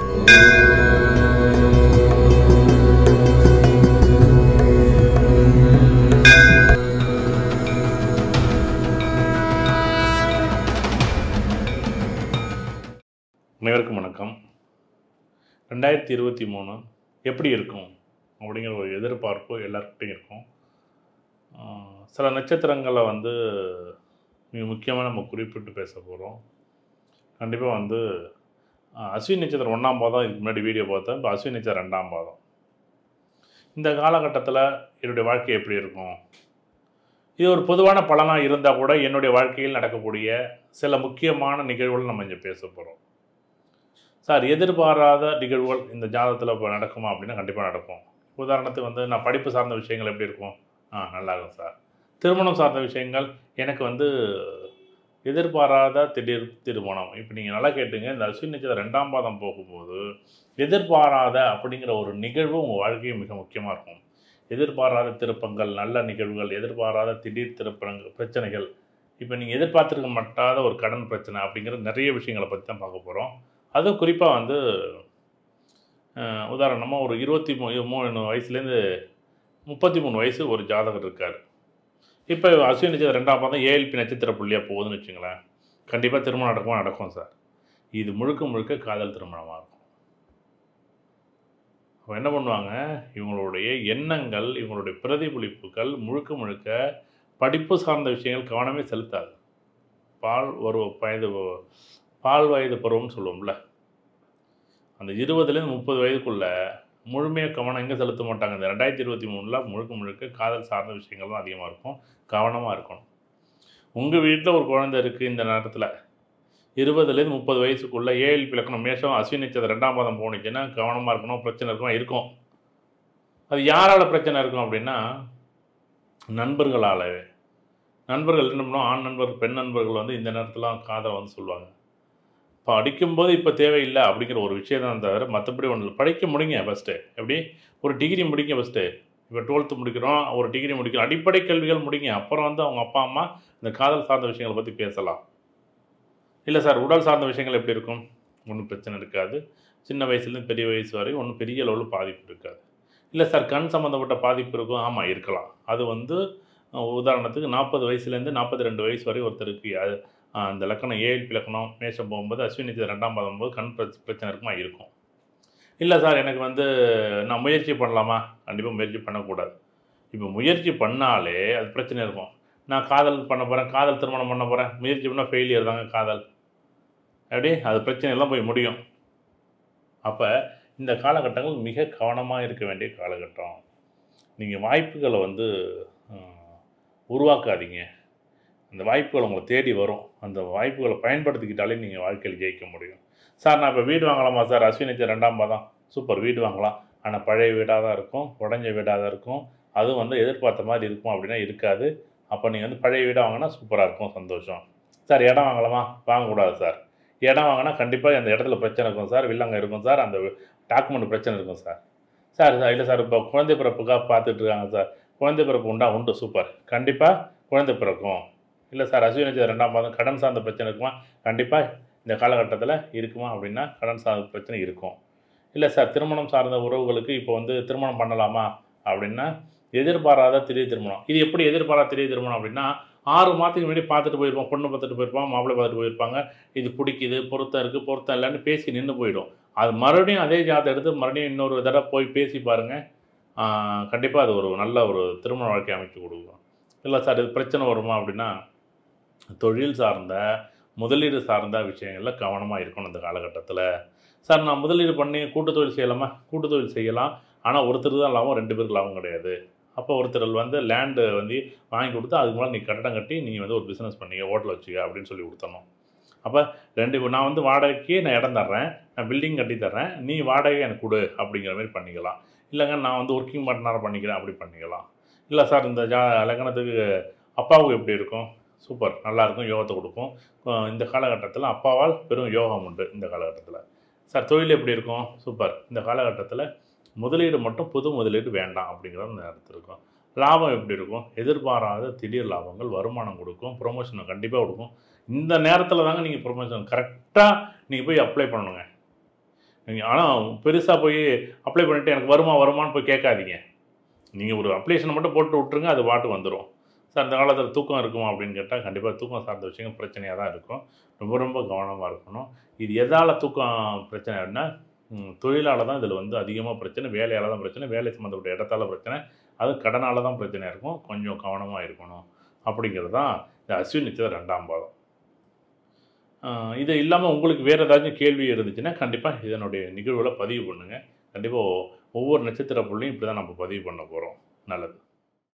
அனைவருக்கும் வணக்கம் ரெண்டாயிரத்தி இருபத்தி மூணு எப்படி இருக்கும் அப்படிங்கிற ஒரு எதிர்பார்ப்பு எல்லாருக்கிட்டையும் இருக்கும் ஆஹ் சில நட்சத்திரங்களை வந்து மிக முக்கியமாக நம்ம குறிப்பிட்டு பேச போகிறோம் கண்டிப்பாக வந்து ஆஹ் அஸ்வினி நட்சத்திரம் ஒன்றாம் பாதம் இதுக்கு முன்னாடி வீடியோ பார்த்தேன் இப்போ அஸ்வினி நட்சத்திரம் ரெண்டாம் பாதம் இந்த காலகட்டத்தில் என்னுடைய வாழ்க்கை எப்படி இருக்கும் இது ஒரு பொதுவான பலனாக இருந்தால் கூட என்னுடைய வாழ்க்கையில் நடக்கக்கூடிய சில முக்கியமான நிகழ்வுகள் நம்ம இங்கே பேச போகிறோம் சார் எதிர்பாராத நிகழ்வுகள் இந்த ஜாதகத்தில் இப்போ நடக்குமா அப்படின்னா கண்டிப்பாக நடக்கும் உதாரணத்துக்கு வந்து நான் படிப்பு சார்ந்த விஷயங்கள் எப்படி இருக்கும் ஆ நல்லா இருக்கும் சார் திருமணம் சார்ந்த விஷயங்கள் எனக்கு வந்து எதிர்பாராத திடீர் திருமணம் இப்போ நீங்கள் நல்லா கேட்டுங்க இந்த அஸ்வினி நட்சத்திரம் ரெண்டாம் பாதம் போகும்போது எதிர்பாராத அப்படிங்கிற ஒரு நிகழ்வு உங்கள் வாழ்க்கையும் மிக முக்கியமாக இருக்கும் எதிர்பாராத திருப்பங்கள் நல்ல நிகழ்வுகள் எதிர்பாராத திடீர் திருப்பங்கள் பிரச்சனைகள் இப்போ நீங்கள் எதிர்பார்த்துருக்க மாட்டாத ஒரு கடன் பிரச்சனை அப்படிங்கிற நிறைய விஷயங்களை பற்றி தான் பார்க்க போகிறோம் அதுவும் குறிப்பாக வந்து அஹ், உதாரணமாக ஒரு இருபத்தி மூ மூணு வயசுலேருந்து முப்பத்தி மூணு வயசு ஒரு ஜாதகர் இருக்கார் இப்போ அஸ்வினி நட்சத்திரம் ரெண்டாம் பாதம் ஏஎல்பி நட்சத்திர புள்ளியாக போகுதுன்னு வச்சுங்களேன் கண்டிப்பாக திருமணம் நடக்குமா நடக்கும் சார் இது முழுக்க முழுக்க காதல் திருமணமாக இருக்கும் அப்போ என்ன பண்ணுவாங்க இவங்களுடைய எண்ணங்கள் இவங்களுடைய பிரதிபலிப்புகள் முழுக்க முழுக்க படிப்பு சார்ந்த விஷயங்கள் கவனமே செலுத்தாது பால் ஒரு வயது பால் வயது பருவம்னு சொல்லுவோம்ல அந்த இருபதுலேருந்து முப்பது வயதுக்குள்ள முழுமையாக கவனம் எங்கே செலுத்த மாட்டாங்க இந்த ரெண்டாயிரத்தி இருபத்தி மூணில் முழுக்க முழுக்க காதல் சார்ந்த விஷயங்கள் தான் அதிகமாக இருக்கும் கவனமாக இருக்கணும் உங்கள் வீட்டில் ஒரு குழந்தை இருக்குது இந்த நேரத்தில் இருபதுலேருந்து முப்பது வயசுக்குள்ளே ஏஎல்பி இலக்கணம் மேஷம் அஸ்வினி நட்சத்திரம் ரெண்டாம் பாதம் போணுச்சுன்னா கவனமாக இருக்கணும் பிரச்சனை இருக்கும் இருக்கும் அது யாரால் பிரச்சனை இருக்கும் அப்படின்னா நண்பர்களாலவே நண்பர்கள் என்ன பண்ணுவோம் ஆண் நண்பர்கள் பெண் நண்பர்கள் வந்து இந்த நேரத்தில் காதலை வந்து சொல்லுவாங்க இப்போ அடிக்கும்போது இப்போ தேவையில்லை அப்படிங்கிற ஒரு விஷயம் தான் தவிர மற்றபடி ஒன்றும் இல்லை படிக்க முடிங்க ஃபஸ்ட்டு எப்படி ஒரு டிகிரி முடிங்க ஃபஸ்ட்டு இப்போ டுவெல்த்து முடிக்கிறோம் ஒரு டிகிரி முடிக்கிறோம் அடிப்படை கல்விகள் முடிங்க அப்புறம் வந்து அவங்க அப்பா அம்மா இந்த காதல் சார்ந்த விஷயங்களை பற்றி பேசலாம் இல்லை சார் உடல் சார்ந்த விஷயங்கள் எப்படி இருக்கும் ஒன்றும் பிரச்சனை இருக்காது சின்ன வயசுலேருந்து பெரிய வயசு வரை ஒன்றும் பெரிய அளவில் பாதிப்பு இருக்காது இல்லை சார் கண் சம்மந்தப்பட்ட பாதிப்பு இருக்கும் ஆமாம் இருக்கலாம் அது வந்து அஹ், உதாரணத்துக்கு நாற்பது வயசுலேருந்து நாற்பத்தி ரெண்டு வயசு வரை ஒருத்தருக்கு அது ஆஹ் இந்த லக்கணம் ஏஎல்பி லக்கணம் மேஷம் போகும்போது அஸ்வினி நட்சத்திரம் ரெண்டாம் பாதம் போது கண் பிரச்ச- பிரச்சனை இருக்குமா இருக்கும் இல்லை சார் எனக்கு வந்து நான் முயற்சி பண்ணலாமா கண்டிப்பாக முயற்சி பண்ணக்கூடாது இப்போ முயற்சி பண்ணாலே அது பிரச்சனை இருக்கும் நான் காதல் பண்ண போகிறேன் காதல் திருமணம் பண்ண போகிறேன் முயற்சி பண்ணால் ஃபெயிலியர் தாங்க காதல் அப்படி அது பிரச்சனை எல்லாம் போய் முடியும் அப்போ இந்த காலகட்டங்கள் மிக கவனமாக இருக்க வேண்டிய காலகட்டம் நீங்கள் வாய்ப்புகளை வந்து ஆஹ், உருவாக்காதீங்க அந்த வாய்ப்புகள் உங்களை தேடி வரும் அந்த வாய்ப்புகளை பயன்படுத்திக்கிட்டாலே நீங்கள் வாழ்க்கையில் ஜெயிக்க முடியும் சார் நான் இப்போ வீடு வாங்கலாமா சார் அஸ்வினி நட்சத்திரம் ரெண்டாம் பாதம் சூப்பர் வீடு வாங்கலாம் ஆனால் பழைய வீடாக தான் இருக்கும் உடஞ்ச வீடாக தான் இருக்கும் அதுவும் வந்து எதிர்பார்த்த மாதிரி இருக்கும் அப்படின்னா இருக்காது அப்போ நீங்கள் வந்து பழைய வீடாக வாங்கினா சூப்பராக இருக்கும் சந்தோஷம் சார் இடம் வாங்கலாமா வாங்கக்கூடாது சார் இடம் வாங்கினா கண்டிப்பாக அந்த இடத்துல பிரச்சனை இருக்கும் சார் வில்லங்க இருக்கும் சார் அந்த டாக்குமெண்ட் பிரச்சனை இருக்கும் சார் சார் சார் இல்லை சார் இப்போ குழந்தை பிறப்புக்காக பார்த்துட்டு இருக்காங்க சார் குழந்தை பிறப்பு உண்டா உண்டு சூப்பர் கண்டிப்பாக குழந்தை பிறக்கும் இல்லை சார் அஸ்வினி நட்சத்திரம் ரெண்டாம் மாதம் கடன் சார்ந்த பிரச்சனை இருக்குமா கண்டிப்பாக இந்த காலகட்டத்தில் இருக்குமா அப்படின்னா கடன் சார்ந்த பிரச்சனை இருக்கும் இல்லை சார் திருமணம் சார்ந்த உறவுகளுக்கு இப்போ வந்து திருமணம் பண்ணலாமா அப்படின்னா எதிர்பாராத திடீர் திருமணம் இது எப்படி எதிர்பாராத திடீர் திருமணம் அப்படின்னா ஆறு மாதத்துக்கு முன்னாடி பார்த்துட்டு போயிருப்போம் பொண்ணு பார்த்துட்டு போயிருப்பாங்க மாப்பிள்ளை பார்த்துட்டு போயிருப்பாங்க இது பிடிக்குது பொருத்தம் இருக்குது பொருத்தம் இல்லைன்னு பேசி நின்று போயிடும் அது மறுபடியும் அதே ஜாதகம் எடுத்து மறுபடியும் இன்னொரு தடவை போய் பேசி பாருங்கள் கண்டிப்பாக அது ஒரு நல்ல ஒரு திருமண வாழ்க்கை அமைச்சு கொடுக்கும் இல்லை சார் இது பிரச்சனை வருமா அப்படின்னா தொழில் சார்ந்த முதலீடு சார்ந்த விஷயங்களில் கவனமாக இருக்கணும் இந்த காலகட்டத்தில் சார் நான் முதலீடு பண்ணி கூட்டு தொழில் செய்யலாமா கூட்டு தொழில் செய்யலாம் ஆனால் ஒருத்தர் தான் லாபம் ரெண்டு பேருக்கு லாபம் கிடையாது அப்போ ஒருத்தர் வந்து லேண்டு வந்து வாங்கி கொடுத்து அதுக்கு மேலே நீ கட்டடம் கட்டி நீ வந்து ஒரு பிஸ்னஸ் பண்ணிக்க ஹோட்டல் வச்சுக்க அப்படின்னு சொல்லி கொடுத்தணும் அப்போ ரெண்டு நான் வந்து வாடகைக்கு நான் இடம் தர்றேன் நான் பில்டிங் கட்டி தர்றேன் நீ வாடகை எனக்கு கொடு அப்படிங்கிற மாதிரி பண்ணிக்கலாம் இல்லைங்க நான் வந்து ஒர்க்கிங் பார்ட்னராக பண்ணிக்கிறேன் அப்படி பண்ணிக்கலாம் இல்லை சார் இந்த ஜா லக்னத்துக்கு அப்பாவுக்கு எப்படி இருக்கும் சூப்பர் நல்லா இருக்கும் யோகத்தை கொடுக்கும் அஹ் இந்த காலகட்டத்தில் அப்பாவால் பெரும் யோகம் உண்டு இந்த காலகட்டத்தில் சார் தொழில் எப்படி இருக்கும் சூப்பர் இந்த காலகட்டத்தில் முதலீடு மட்டும் புது முதலீடு வேண்டாம் அப்படிங்கிற நேரத்தில் இருக்கும் லாபம் எப்படி இருக்கும் எதிர்பாராத திடீர் லாபங்கள் வருமானம் கொடுக்கும் ப்ரொமோஷனை கண்டிப்பாக கொடுக்கும் இந்த நேரத்தில் தாங்க நீங்கள் ப்ரொமோஷன் கரெக்டாக நீங்கள் போய் அப்ளை பண்ணணுங்க நீங்கள் ஆனால் பெருசாக போய் அப்ளை பண்ணிவிட்டு எனக்கு வருமா வருமான்னு போய் கேட்காதீங்க நீங்கள் ஒரு அப்ளிகேஷனை மட்டும் போட்டு விட்ருங்க அது பாட்டு வந்துடும் சார் அந்த காலத்தில் தூக்கம் இருக்குமா அப்படின்னு கேட்டால் கண்டிப்பாக தூக்கம் சார்ந்த விஷயங்கள் பிரச்சனையாக தான் இருக்கும் ரொம்ப ரொம்ப கவனமாக இருக்கணும் இது எதால் தூக்கம் பிரச்சனை அப்படின்னா தொழிலால் தான் இதில் வந்து அதிகமாக பிரச்சனை வேலையால் தான் பிரச்சனை வேலை சம்மந்தப்பட்ட இடத்தால பிரச்சனை அது கடனால தான் பிரச்சனையாக இருக்கும் கொஞ்சம் கவனமாக இருக்கணும் அப்படிங்கிறது தான் இந்த அஸ்வின் நட்சத்திரம் ரெண்டாம் பாதம் ஆஹ் இது இல்லாமல் உங்களுக்கு வேறு ஏதாச்சும் கேள்வி இருந்துச்சுன்னா கண்டிப்பாக இதனுடைய நிகழ்வில் பதிவு பண்ணுங்கள் கண்டிப்பாக ஒவ்வொரு நட்சத்திர புள்ளியும் இப்படி தான் நம்ம பதிவு பண்ண போகிறோம் நல்லது